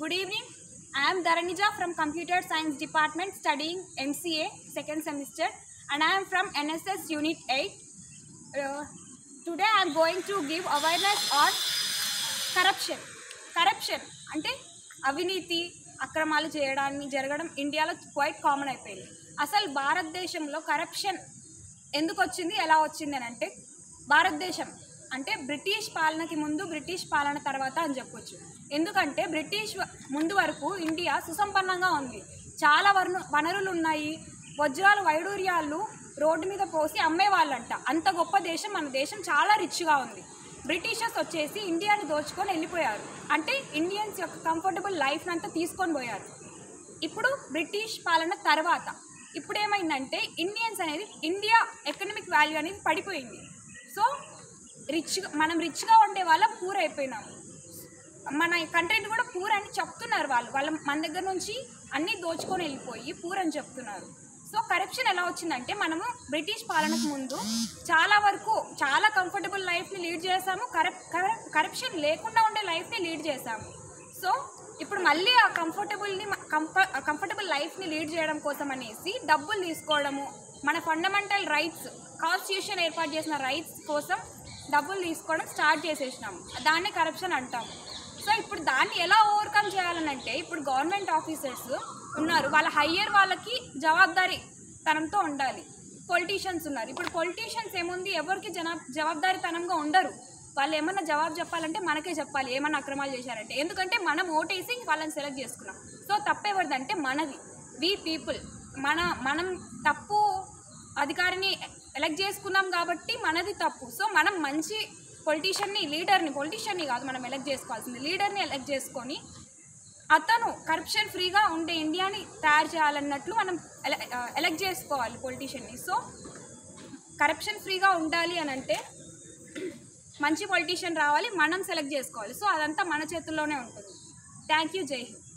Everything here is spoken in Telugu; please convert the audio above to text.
Good evening. I am Dharanija from Computer Science Department studying MCA second semester and I am from NSS Unit 8. Uh, today I am going to give awareness on corruption. Corruption అంటే అవినీతి అక్రమాలు చేయడాన్ని జరగడం ఇండియాలో క్వైట్ కామన్ అయిపోయింది అసలు భారతదేశంలో కరప్షన్ ఎందుకు వచ్చింది ఎలా వచ్చింది అని అంటే భారతదేశం అంటే బ్రిటిష్ పాలనకి ముందు బ్రిటిష్ పాలన తర్వాత అని చెప్పొచ్చు ఎందుకంటే బ్రిటిష్ వ- ముందు వరకు ఇండియా సుసంపన్నంగా ఉంది చాలా వనరు వనరులు ఉన్నాయి వజ్రాలు వైడూర్యాలు రోడ్డు మీద పోసి అమ్మేవాళ్ళంట అంత గొప్ప దేశం మన దేశం చాలా రిచ్గా ఉంది బ్రిటిషర్స్ వచ్చేసి ఇండియాని దోచుకొని వెళ్ళిపోయారు అంటే ఇండియన్స్ యొక్క కంఫర్టబుల్ లైఫ్ అంతా తీసుకొని పోయారు ఇప్పుడు బ్రిటిష్ పాలన తర్వాత ఇప్పుడు ఏమైందంటే ఇండియన్స్ అనేది ఇండియా ఎకనమిక్ వాల్యూ అనేది పడిపోయింది సో రిచ్గా మనం రిచ్గా ఉండే వాళ్ళం పూర్ అయిపోయినాము మన కంట్రీని కూడా పూర్ అని చెప్తున్నారు వాళ్ళు వాళ్ళ మన దగ్గర నుంచి అన్నీ దోచుకొని వెళ్ళిపోయి పూర్ అని చెప్తున్నారు సో కరప్షన్ ఎలా వచ్చిందంటే మనము బ్రిటిష్ పాలనకు ముందు చాలా వరకు చాలా కంఫర్టబుల్ లైఫ్ని లీడ్ చేసాము కరప్ కరప్షన్ లేకుండా ఉండే లైఫ్ని లీడ్ చేసాము సో ఇప్పుడు మళ్ళీ ఆ కంఫర్టబుల్ని కంఫ కంఫర్టబుల్ లైఫ్ని లీడ్ చేయడం కోసం అనేసి డబ్బులు తీసుకోవడము మన ఫండమెంటల్ రైట్స్ కాన్స్టిట్యూషన్ ఏర్పాటు చేసిన రైట్స్ కోసం డబ్బులు తీసుకోవడం స్టార్ట్ చేసేసినాము దాన్నే కరప్షన్ అంటాము సో ఇప్పుడు దాన్ని ఎలా ఓవర్కమ్ చేయాలనంటే ఇప్పుడు గవర్నమెంట్ ఆఫీసర్స్ ఉన్నారు వాళ్ళ హయ్యర్ వాళ్ళకి జవాబారి తనంతో ఉండాలి పొలిటీషియన్స్ ఉన్నారు ఇప్పుడు పొలిటీషియన్స్ ఏముంది ఎవరికి జనా జవాబారితనంగా ఉండరు వాళ్ళు ఏమన్నా జవాబు చెప్పాలంటే మనకే చెప్పాలి ఏమన్నా అక్రమాలు చేశారంటే ఎందుకంటే మనం ఓటేసి వాళ్ళని సెలెక్ట్ చేసుకున్నాం సో తప్పెవరిదంటే మనది వి పీపుల్ మన మనం తప్పు అధికారిని ఎలక్ట్ చేసుకున్నాం కాబట్టి మనది తప్పు సో మనం మంచి పొలిటీషియన్ని లీడర్ని పొలిటీషియన్ని కాదు మనం ఎలక్ట్ చేసుకోవాల్సింది లీడర్ని ఎలక్ట్ చేసుకొని అతను కరప్షన్ ఫ్రీగా ఉండే ఇండియాని తయారు చేయాలన్నట్లు మనం ఎల- ఎలక్ట్ చేసుకోవాలి పొలిటీషియన్ని సో కరప్షన్ ఫ్రీగా ఉండాలి అని అంటే మంచి పొలిటీషియన్ రావాలి మనం సెలెక్ట్ చేసుకోవాలి సో అదంతా మన చేతుల్లోనే ఉంటుంది థ్యాంక్ యూ జై హింద్